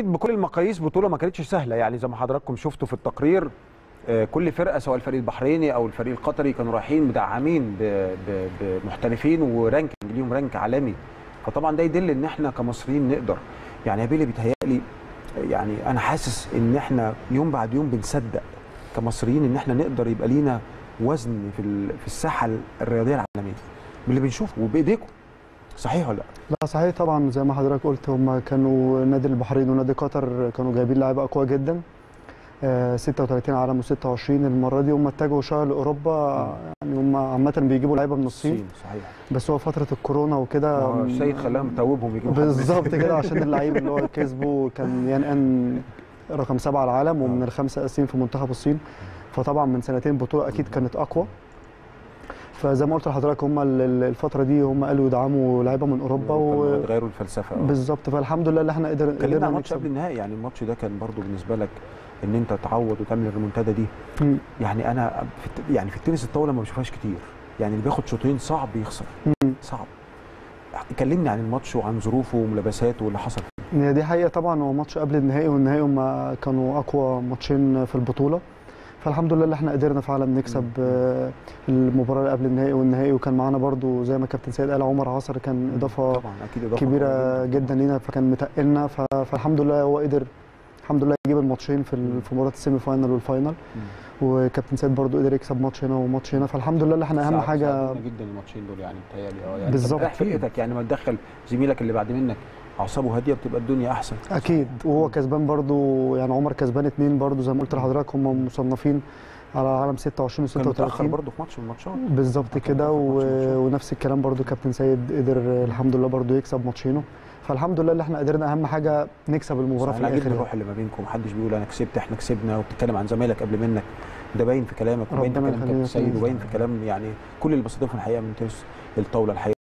بكل المقاييس بطوله ما كانتش سهله يعني زي ما حضراتكم شفتوا في التقرير آه، كل فرقه سواء الفريق البحريني او الفريق القطري كانوا رايحين مدعمين ب- ب- بمحترفين ورانكينج ليهم رانك عالمي فطبعا ده يدل ان احنا كمصريين نقدر يعني يا بيلي بيتهيألي يعني انا حاسس ان احنا يوم بعد يوم بنصدق كمصريين ان احنا نقدر يبقى لينا وزن في ال- في الساحه الرياضيه العالميه باللي بنشوفه وبايديكم صحيح ولا لا؟ لا صحيح طبعا زي ما حضرتك قلت هم كانوا نادي البحرين ونادي قطر كانوا جايبين لعيبه اقوياء جدا آه، 36 عالم و26 المره دي هم اتجهوا شويه لاوروبا يعني هم عامه بيجيبوا لعيبه من الصين الصين صحيح بس هو فتره الكورونا وكده ما هو السيد خلاهم توبهم يجيبوا حد من- بالظبط كده عشان اللعيب اللي هو كسبه كان يان ان رقم سبعه على العالم ومن الخمسه اساسيين في منتخب الصين فطبعا من سنتين بطوله اكيد كانت اقوى فزي ما قلت لحضرتك هم ال- ال- الفتره دي هم قالوا يدعموا لعيبه من اوروبا كانوا و... غيروا الفلسفه آه. بالظبط فالحمد لله اللي احنا قدر كلمنا قدرنا عن ماتش قبل نكسب النهائي يعني الماتش ده كان برضو بالنسبه لك ان انت تعوض وتعمل الريمونتادا دي مم. يعني انا في الت- يعني في التنس الطاوله ما بشوفهاش كتير يعني اللي بياخد شوطين صعب يخسر مم. صعب كلمني عن الماتش وعن ظروفه وملابساته واللي حصل فيه هي دي حقيقه طبعا هو ماتش قبل النهائي والنهائي هم كانوا اقوى ماتشين في البطوله فالحمد لله اللي احنا قدرنا فعلا نكسب آه، المباراه اللي قبل النهائي والنهائي وكان معانا برضو زي ما كابتن سيد قال عمر عصر كان اضافه طبعا اكيد اضافه كبيره قوية جدا لينا فكان متقلنا ف- فالحمد لله هو قدر الحمد لله يجيب الماتشين في ال- في مباراه السيمي فاينال والفاينال مم. وكابتن سيد برضو قدر يكسب ماتش هنا وماتش هنا فالحمد لله اللي احنا اهم ساعد- حاجه ساعدونا جدا الماتشين دول يعني بتهيألي اه يعني بالظبط. بالظبط فرقتك يعني ما تدخل زميلك اللي بعد منك اعصابه هاديه بتبقى الدنيا احسن اكيد وهو كسبان برضو يعني عمر كسبان اتنين برضو زي ما قلت لحضرتك هم مصنفين على عالم 26 و كان متاخر 36 برضه في ماتش من الماتشات بالظبط كده و... ونفس الكلام برضو كابتن سيد قدر الحمد لله برضو يكسب ماتشينه فالحمد لله اللي احنا قدرنا اهم حاجه نكسب المباراه في انا عاجبني الاخر الروح اللي ما بينكم محدش بيقول انا كسبت احنا كسبنا وبتتكلم عن زمايلك قبل منك ده باين في كلامك وباين في ربنا كلام يخليك كابتن يا سيد سيدي. وباين في كلام يعني كل اللي بستضيفهم الحقيقه من تنس الطاوله الحقيقه